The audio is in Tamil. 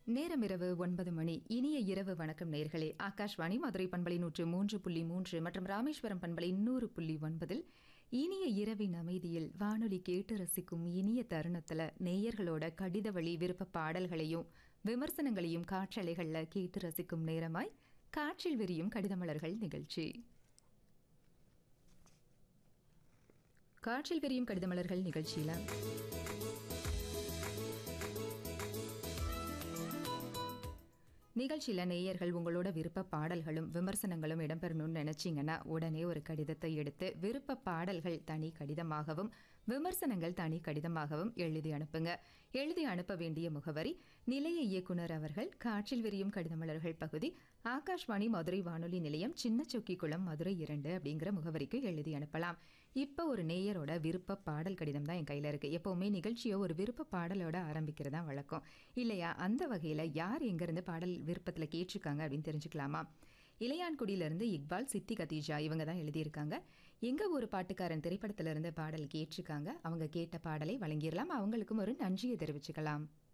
நேரம் இரவு ஒன்பது மணி இனிய இரவு வணக்கம் நேர்களே ஆகாஷ்வாணி மதுரை பண்பலை நூற்று மூன்று புள்ளி மூன்று மற்றும் ராமேஸ்வரம் பண்பலை நூறு புள்ளி ஒன்பதில் இனிய இரவின் அமைதியில் வானொலி கேட்டு ரசிக்கும் இனிய தருணத்துல நேயர்களோட கடித வழி விருப்ப பாடல்களையும் விமர்சனங்களையும் காற்றலைகள்ல கேட்டு ரசிக்கும் நேரமாய் காற்றில் விரியும் கடிதமலர்கள் நிகழ்ச்சி காற்றில் விரியும் கடிதமலர்கள் நிகழ்ச்சியில நிகழ்ச்சியில நேயர்கள் உங்களோட விருப்ப பாடல்களும் விமர்சனங்களும் இடம்பெறணும்னு நினைச்சீங்கன்னா உடனே ஒரு கடிதத்தை எடுத்து விருப்ப பாடல்கள் தனி கடிதமாகவும் விமர்சனங்கள் தனி கடிதமாகவும் எழுதி அனுப்புங்க எழுதி அனுப்ப வேண்டிய முகவரி நிலைய இயக்குனர் அவர்கள் காற்றில் விரியும் கடிதமலர்கள் பகுதி ஆகாஷ்வாணி மதுரை வானொலி நிலையம் சின்ன சொக்கிக்குளம் மதுரை இரண்டு அப்படிங்கிற முகவரிக்கு எழுதி அனுப்பலாம் இப்போ ஒரு நேயரோட விருப்ப பாடல் கடிதம் தான் என் கையில் இருக்கு எப்பவுமே நிகழ்ச்சியை ஒரு விருப்ப பாடலோட ஆரம்பிக்கிறதா வழக்கம் இல்லையா அந்த வகையில் யார் எங்கேருந்து பாடல் விருப்பத்தில் கேட்டிருக்காங்க அப்படின்னு தெரிஞ்சுக்கலாமா இளையான்குடியிலிருந்து இக்பால் சித்தி கதீஜா இவங்க தான் எழுதியிருக்காங்க எங்க ஒரு பாட்டுக்காரன் திரைப்படத்துல இருந்து பாடல் கேட்டிருக்காங்க அவங்க கேட்ட பாடலை வழங்கிடலாம் அவங்களுக்கும் ஒரு நன்றியை தெரிவிச்சுக்கலாம்